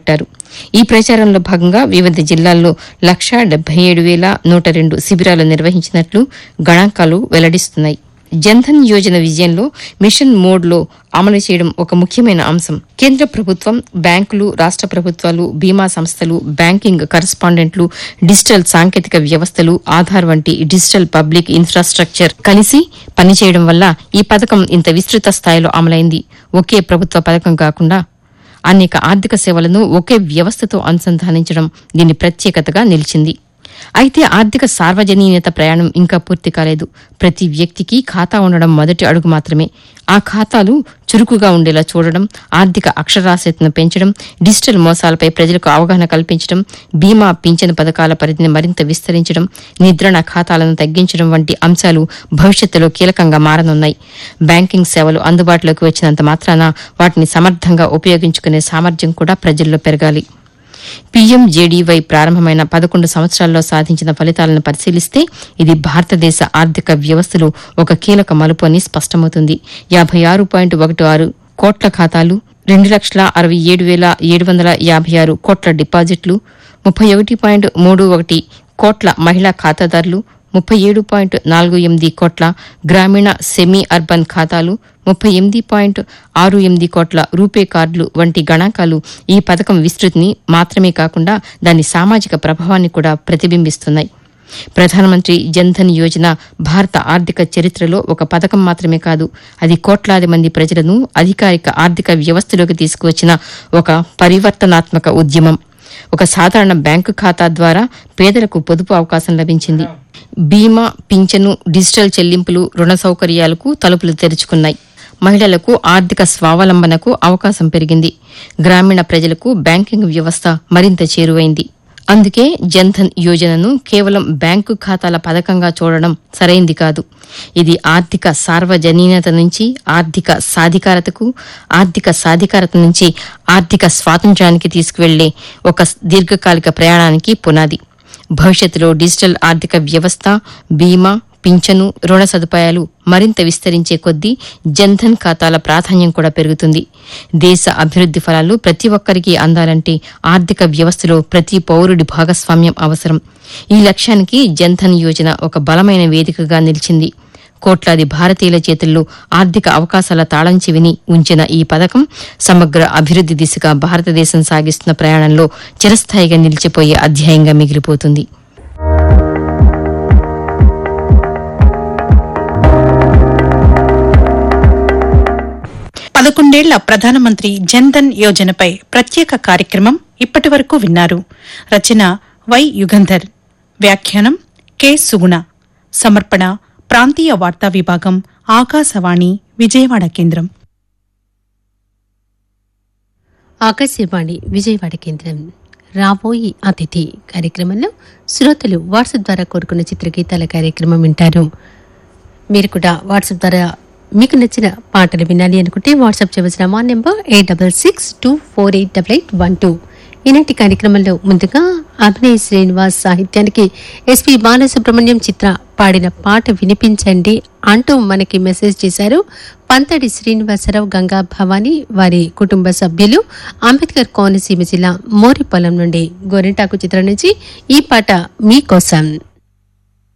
పెట్టారు ఈ ప్రచారంలో భాగంగా వివిధ జిల్లాల్లో లక్షా డెబ్బై ఏడు వేల నూట రెండు శిబిరాలు నిర్వహించినట్లు గణాంకాలు వెల్లడిస్తున్నాయి జన్ధన్ యోజన విజయంలో మిషన్ మోడ్లో అమలు చేయడం ఒక ముఖ్యమైన అంశం కేంద్ర ప్రభుత్వం బ్యాంకులు రాష్ట ప్రభుత్వాలు బీమా సంస్థలు బ్యాంకింగ్ కరస్పాండెంట్లు డిజిటల్ సాంకేతిక వ్యవస్థలు ఆధార్ వంటి డిజిటల్ పబ్లిక్ ఇన్ఫ్రాస్ట్రక్చర్ కలిసి పనిచేయడం వల్ల ఈ పథకం ఇంత విస్తృత స్థాయిలో అమలైంది ఒకే ప్రభుత్వ పథకం కాకుండా అనేక ఆర్థిక సేవలను ఒకే వ్యవస్థతో అనుసంధానించడం దీని ప్రత్యేకతగా నిలిచింది అయితే ఆర్థిక సార్వజనీయత ప్రయాణం ఇంకా పూర్తి కాలేదు ప్రతి వ్యక్తికి ఖాతా ఉండడం మొదటి అడుగు మాత్రమే ఆ ఖాతాలు చురుకుగా ఉండేలా చూడడం ఆర్థిక అక్షరాస్యతను పెంచడం డిజిటల్ మోసాలపై ప్రజలకు అవగాహన కల్పించడం బీమా పింఛను పథకాల పరిధిని మరింత విస్తరించడం నిద్రణ ఖాతాలను తగ్గించడం వంటి అంశాలు భవిష్యత్తులో కీలకంగా మారనున్నాయి బ్యాంకింగ్ సేవలు అందుబాటులోకి వచ్చినంత మాత్రాన వాటిని సమర్థంగా ఉపయోగించుకునే సామర్థ్యం కూడా ప్రజల్లో పెరగాలి పీఎంజేడీవై ప్రారంభమైన పదకొండు సంవత్సరాల్లో సాధించిన ఫలితాలను పరిశీలిస్తే ఇది భారతదేశ ఆర్థిక వ్యవస్థలో ఒక కీలక మలుపు అని స్పష్టమవుతుంది యాభై ఆరు పాయింట్ ఒకటి ఆరు కోట్ల ఖాతాలు రెండు లక్షల అరవై ఏడు వేల ఏడు వందల యాభై ఆరు కోట్ల డిపాజిట్లు ముప్పై ఒకటి పాయింట్ మూడు ఒకటి కోట్ల మహిళా ఖాతాదారులు ముప్పై ఏడు పాయింట్ నాలుగు ఎనిమిది కోట్ల గ్రామీణ సెమీ అర్బన్ ఖాతాలు ముప్పై ఎనిమిది పాయింట్ ఆరు ఎనిమిది కోట్ల రూపే కార్డులు వంటి గణాంకాలు ఈ పథకం విస్తృతిని మాత్రమే కాకుండా దాని సామాజిక ప్రభావాన్ని కూడా ప్రతిబింబిస్తున్నాయి ప్రధానమంత్రి జన్ధన్ యోజన భారత ఆర్థిక చరిత్రలో ఒక పథకం మాత్రమే కాదు అది కోట్లాది మంది ప్రజలను అధికారిక ఆర్థిక వ్యవస్థలోకి తీసుకువచ్చిన ఒక పరివర్తనాత్మక ఉద్యమం ఒక సాధారణ బ్యాంకు ఖాతా ద్వారా పేదలకు పొదుపు అవకాశం లభించింది బీమా పింఛను డిజిటల్ చెల్లింపులు రుణ సౌకర్యాలకు తలుపులు తెరుచుకున్నాయి మహిళలకు ఆర్థిక స్వావలంబనకు అవకాశం పెరిగింది గ్రామీణ ప్రజలకు బ్యాంకింగ్ వ్యవస్థ మరింత చేరువైంది అందుకే జన్ధన్ యోజనను కేవలం బ్యాంకు ఖాతాల పథకంగా చూడడం సరైంది కాదు ఇది ఆర్థిక సార్వజనీనత నుంచి ఆర్థిక సాధికారతకు ఆర్థిక సాధికారత నుంచి ఆర్థిక స్వాతంత్ర్యానికి తీసుకువెళ్లే ఒక దీర్ఘకాలిక ప్రయాణానికి పునాది భవిష్యత్తులో డిజిటల్ ఆర్థిక వ్యవస్థ బీమా పింఛను రుణ సదుపాయాలు మరింత విస్తరించే కొద్దీ జన్ధన్ ఖాతాల ప్రాధాన్యం కూడా పెరుగుతుంది దేశ అభివృద్ది ఫలాలు ప్రతి ఒక్కరికి అందాలంటే ఆర్థిక వ్యవస్థలో ప్రతి పౌరుడి భాగస్వామ్యం అవసరం ఈ లక్ష్యానికి జన్ధన్ యోజన ఒక బలమైన వేదికగా నిలిచింది కోట్లాది భారతీయుల చేతుల్లో ఆర్థిక అవకాశాల తాళం చెవిని ఉంచిన ఈ పథకం సమగ్ర అభివృద్ది దిశగా భారతదేశం సాగిస్తున్న ప్రయాణంలో చిరస్థాయిగా నిలిచిపోయే అధ్యాయంగా మిగిలిపోతుంది పదకొండేళ్ల ప్రధానమంత్రి జన్ధన్ యోజనపై ప్రత్యేక కార్యక్రమం ఇప్పటి వరకు విన్నారు రచన వై యుగంధర్ వ్యాఖ్యానం కె సుగుణ సమర్పణ ప్రాంతీయ వార్తా విభాగం ఆకాశవాణి విజయవాడ కేంద్రం ఆకాశవాణి విజయవాడ కేంద్రం రాబోయి అతిథి కార్యక్రమంలో శ్రోతలు వాట్సాప్ ద్వారా కోరుకున్న చిత్రగీతాల కార్యక్రమం వింటారు మీరు కూడా వాట్సాప్ ద్వారా మీకు నచ్చిన పాటలు వినాలి అనుకుంటే వాట్సాప్ చేయవలసిన మా number eight double six two four eight double eight one two ఈనాటి కార్యక్రమంలో ముందుగా అభినయ్ శ్రీనివాస్ సాహిత్యానికి ఎస్పి బాలసుబ్రహ్మణ్యం చిత్ర పాడిన పాట వినిపించండి అంటూ మనకి మెసేజ్ చేశారు పంతడి శ్రీనివాసరావు గంగా భవాని వారి కుటుంబ సభ్యులు అంబేద్కర్ కోనసీమ జిల్లా మోరిపొలం నుండి గోరింటాకు చిత్రం నుంచి ఈ పాట మీకోసం